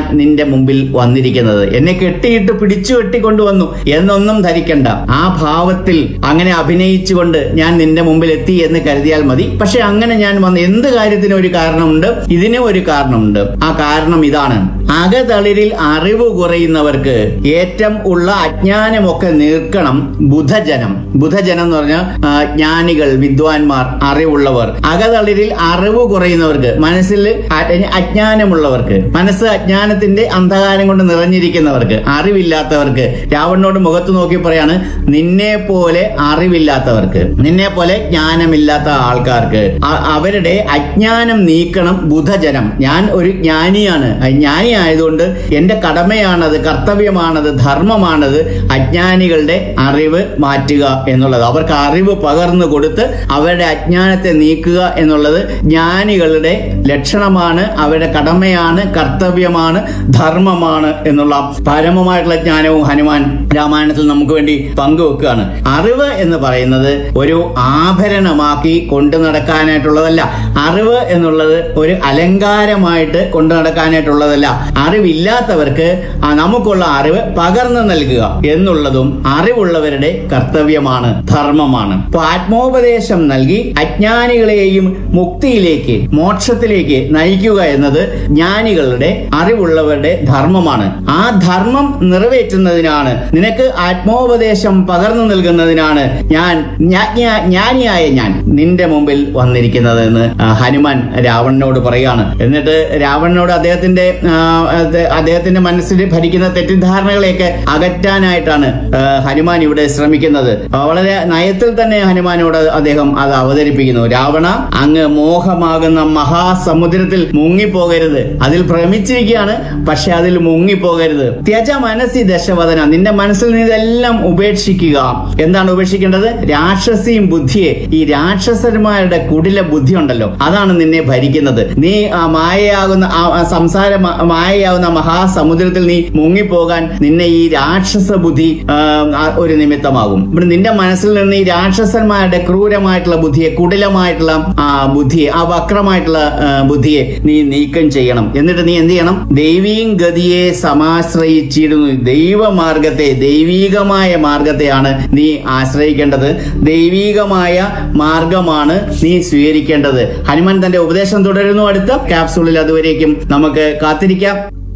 നിന്റെ മുമ്പിൽ വന്നിരിക്കുന്നത് എന്നെ കെട്ടിയിട്ട് പിടിച്ചു കെട്ടിക്കൊണ്ടുവന്നു എന്നൊന്നും ധരിക്കണ്ട ആ ഭാവത്തിൽ അങ്ങനെ അഭിനയിച്ചുകൊണ്ട് ഞാൻ നിന്റെ മുമ്പിൽ എത്തി എന്ന് കരുതിയാൽ മതി പക്ഷെ അങ്ങനെ ഞാൻ വന്ന് എന്ത് കാര്യത്തിനും ഒരു കാരണമുണ്ട് ഇതിനും ഒരു കാരണമുണ്ട് ആ കാരണം ഇതാണ് അകതളിരിൽ അറിവ് കുറയുന്നവർക്ക് ഏറ്റം ഉള്ള അജ്ഞാനമൊക്കെ നീർക്കണം ബുധജനം ബുധജനം എന്ന് പറഞ്ഞാൽ ആ, ജ്ഞാനികൾ വിദ്വാൻമാർ അറിവുള്ളവർ അകതളിരിൽ അറിവ് കുറയുന്നവർക്ക് മനസ്സിൽ അ- അജ്ഞാനമുള്ളവർക്ക് മനസ്സ് അജ്ഞാനത്തിന്റെ അന്ധകാരം കൊണ്ട് നിറഞ്ഞിരിക്കുന്നവർക്ക് അറിവില്ലാത്തവർക്ക് രാവണനോട് മുഖത്ത് നോക്കി പറയാണ് നിന്നെ പോലെ അറിവില്ലാത്തവർക്ക് നിന്നെ പോലെ ജ്ഞാനമില്ലാത്ത ആൾക്കാർക്ക് അ- അവരുടെ അജ്ഞാനം നീക്കണം ബുധജനം ഞാൻ ഒരു ജ്ഞാനിയാണ് ആ ജ്ഞാനി ആയതുകൊണ്ട് എന്റെ കടമയാണത് കർത്തവ്യമാണത് ധർമ്മമാണത് അജ്ഞാനികളുടെ അറിവ് മാറ്റുക എന്നുള്ളത് അവർക്ക് അറിവ് പകർന്നു കൊടുത്ത് അവരുടെ അജ്ഞാനത്തെ നീക്കുക എന്നുള്ളത് ജ്ഞാനികളുടെ ലക്ഷണമാണ് അവരുടെ കടമയാണ് കർത്തവ്യമാണ് ധർമ്മമാണ് എന്നുള്ള പരമമായിട്ടുള്ള ജ്ഞാനവും ഹനുമാൻ രാമായണത്തിൽ നമുക്ക് വേണ്ടി പങ്കുവെക്കുകയാണ് അറിവ് എന്ന് പറയുന്നത് ഒരു ആഭരണമാക്കി കൊണ്ടു നടക്കാനായിട്ടുള്ളതല്ല അറിവ് എന്നുള്ളത് ഒരു അലങ്കാരമായിട്ട് കൊണ്ടു നടക്കാനായിട്ടുള്ളതല്ല അറിവില്ലാത്തവർക്ക് ആ നമുക്കുള്ള അറിവ് പകർന്നു നൽകുക എന്നുള്ളതും അറിവുള്ളവരുടെ കർത്തവ്യമാണ് ധർമ്മമാണ് അപ്പൊ ആത്മോപദേശം നൽകി അജ്ഞാനികളെയും മുക്തിയിലേക്ക് മോക്ഷത്തിലേക്ക് നയിക്കുക എന്നത് ജ്ഞാനികളുടെ അറിവുള്ളവരുടെ ധർമ്മമാണ് ആ ധർമ്മം നിറവേറ്റുന്നതിനാണ് നിനക്ക് ആത്മോപദേശം പകർന്നു നൽകുന്നതിനാണ് ഞാൻ ഞാ- ഞാ- ജ്ഞാനിയായ ഞാൻ നിന്റെ മുമ്പിൽ വന്നിരിക്കുന്നത് എന്ന് ആ, ഹനുമാൻ രാവണനോട് പറയാണ് എന്നിട്ട് രാവണനോട് അദ്ദേഹത്തിന്റെ ആ, അത് അദ്ദേഹത്തിന്റെ മനസ്സിൽ ഭരിക്കുന്ന തെറ്റിദ്ധാരണകളെയൊക്കെ അകറ്റാനായിട്ടാണ് ആ, ഹനുമാൻ ഇവിടെ ശ്രമിക്കുന്നത് ആ, വളരെ നയത്തിൽ തന്നെ ഹനുമാനോട് അദ്ദേഹം അത് അവതരിപ്പിക്കുന്നു രാവണ അങ്ങ് മോഹമാകുന്ന മഹാസമുദ്രത്തിൽ മുങ്ങിപ്പോകരുത് അതിൽ ഭ്രമിച്ചിരിക്കുകയാണ് പക്ഷെ അതിൽ മുങ്ങിപ്പോകരുത് ത്യജ മനസ്സി ദശവദന നിന്റെ മനസ്സിൽ നിന്ന് ഇതെല്ലാം ഉപേക്ഷിക്കുക എന്താണ് ഉപേക്ഷിക്കേണ്ടത് രാക്ഷസിയും ബുദ്ധിയെ ഈ രാക്ഷസന്മാരുടെ കുടില ബുദ്ധി ഉണ്ടല്ലോ അതാണ് നിന്നെ ഭരിക്കുന്നത് നീ ആ മായയാകുന്ന ആ ആ സംസാര മ- മായയാകുന്ന മഹാസമുദ്രത്തിൽ നീ മുങ്ങിപ്പോകാൻ നിന്നെ ഈ രാക്ഷസ ബുദ്ധി ആ, ആ, ഒരു നിമിത്തമാകും ഇവിടെ നിന്റെ മനസ്സിൽ നിന്ന് ഈ രാക്ഷസന്മാരുടെ ക്രൂരമായിട്ടുള്ള ബുദ്ധിയെ കുടിലമായിട്ടുള്ള ആ ബുദ്ധിയെ ആ വക്രമായിട്ടുള്ള ആ, ബുദ്ധിയെ നീ നീക്കം ചെയ്യണം എന്നിട്ട് നീ എന്ത് ചെയ്യണം ദൈവീം ഗതിയെ സമാശ്രയിച്ചിരുന്നു ദൈവമാർഗത്തെ ദൈവീകമായ മാർഗത്തെയാണ് നീ ആശ്രയിക്കേണ്ടത് ദൈവീകമായ മാർഗമാണ് നീ സ്വീകരിക്കേണ്ടത് ഹനുമാൻ തന്റെ ഉപദേശം തുടരുന്നു അടുത്ത ക്യാപ്സൂളിൽ അതുവരേക്കും നമുക്ക് കാത്തിരിക്കാം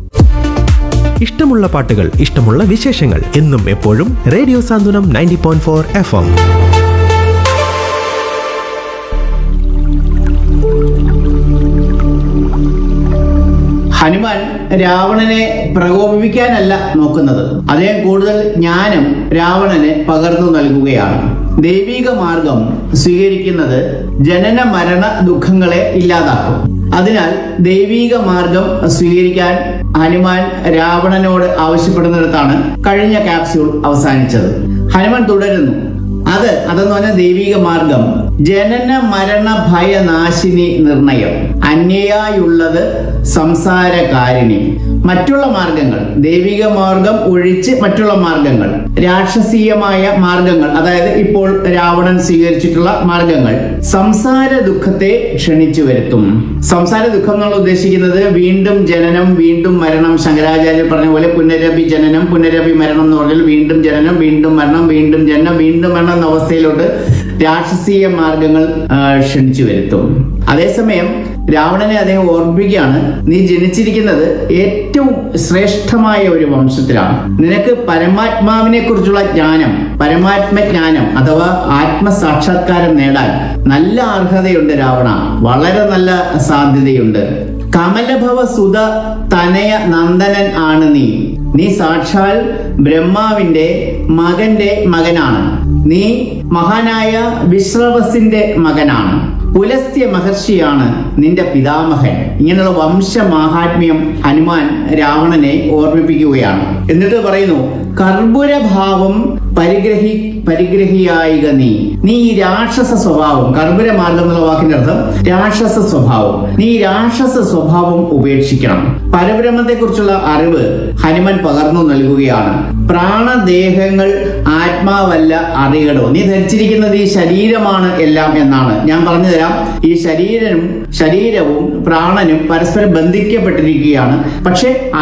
ഇഷ്ടമുള്ള പാട്ടുകൾ ഇഷ്ടമുള്ള വിശേഷങ്ങൾ എന്നും എപ്പോഴും radio Santhwanam ninety point four F M Hanuman രാവണനെ പ്രകോപിപ്പിക്കാനല്ല നോക്കുന്നത് അദ്ദേഹം കൂടുതൽ ജ്ഞാനം രാവണന് പകർന്നു നൽകുകയാണ് ദൈവിക മാർഗം സ്വീകരിക്കുന്നത് ജനന മരണ ദുഃഖങ്ങളെ ഇല്ലാതാക്കും അതിനാൽ ദൈവിക മാർഗം സ്വീകരിക്കാൻ ഹനുമാൻ രാവണനോട് ആവശ്യപ്പെടുന്നിടത്താണ് കഴിഞ്ഞ ക്യാപ്സ്യൂൾ അവസാനിച്ചത് ഹനുമാൻ തുടരുന്നു അത് അതെന്ന് പറഞ്ഞാൽ ദൈവിക മാർഗം ജനന മരണ ഭയനാശിനി നിർണയം അന്യയായുള്ളത് സംസാരകാരിണി മറ്റുള്ള മാർഗങ്ങൾ ദൈവിക മാർഗം ഒഴിച്ച് മറ്റുള്ള മാർഗങ്ങൾ രാക്ഷസീയമായ മാർഗങ്ങൾ അതായത് ഇപ്പോൾ രാവണൻ സ്വീകരിച്ചിട്ടുള്ള മാർഗങ്ങൾ സംസാര ദുഃഖത്തെ ക്ഷണിച്ചു വരുത്തും സംസാര ദുഃഖം എന്നുള്ള ഉദ്ദേശിക്കുന്നത് വീണ്ടും ജനനം വീണ്ടും മരണം ശങ്കരാചാര്യർ പറഞ്ഞ പോലെ പുനരഭി ജനനം പുനരഭി മരണം എന്ന് പറഞ്ഞാൽ വീണ്ടും ജനനം വീണ്ടും മരണം വീണ്ടും ജനനം വീണ്ടും മരണം എന്ന അവസ്ഥയിലോട്ട് രാക്ഷസീയ മാർഗങ്ങൾ ആ, ക്ഷണിച്ചു വരുത്തും അതേസമയം രാവണനെ അദ്ദേഹം ഓർമ്മിപ്പിക്കുകയാണ് നീ ജനിച്ചിരിക്കുന്നത് ഏറ്റവും ശ്രേഷ്ഠമായ ഒരു വംശത്തിലാണ് നിനക്ക് പരമാത്മാവിനെ കുറിച്ചുള്ള ജ്ഞാനം പരമാത്മ ജ്ഞാനം അഥവാ ആത്മസാക്ഷാത്കാരം നേടാൻ നല്ല അർഹതയുണ്ട് രാവണ വളരെ നല്ല സാധ്യതയുണ്ട് കമലഭവ സുത തനയ നന്ദനൻ ആണ് നീ നീ സാക്ഷാൽ ബ്രഹ്മാവിന്റെ മകന്റെ മകനാണ് നീ മഹാനായ വിശ്രവസിന്റെ മകനാണ് പുലസ്ത്യ മഹർഷിയാണ് നിന്റെ പിതാമഹൻ ഇങ്ങനെയുള്ള വംശമാഹാത്മ്യം ഹനുമാൻ രാവണനെ ഓർമ്മിപ്പിക്കുകയാണ് എന്നിട്ട് പറയുന്നു കർപ്പുരഭാവം പരിഗ്രഹി പരിഗ്രഹിയായിക നീ നീ ഈ രാക്ഷസ സ്വഭാവം കർപ്പുര മാർഗം എന്നുള്ള വാക്കിന്റെ അർത്ഥം രാക്ഷസ സ്വഭാവം നീ ഈ രാക്ഷസ സ്വഭാവം ഉപേക്ഷിക്കണം പരബ്രഹ്മത്തെ കുറിച്ചുള്ള അറിവ് ഹനുമൻ പകർന്നു നൽകുകയാണ് പ്രാണദേഹങ്ങൾ ആത്മാവല്ല അറിയടോ നീ ധരിച്ചിരിക്കുന്നത് ഈ ശരീരമാണ് എല്ലാം എന്നാണ് ഞാൻ പറഞ്ഞു തരാം ഈ ശരീരവും ശരീരവും പ്രാണനും പരസ്പരം ബന്ധിക്കപ്പെട്ടിരിക്കുകയാണ് പക്ഷെ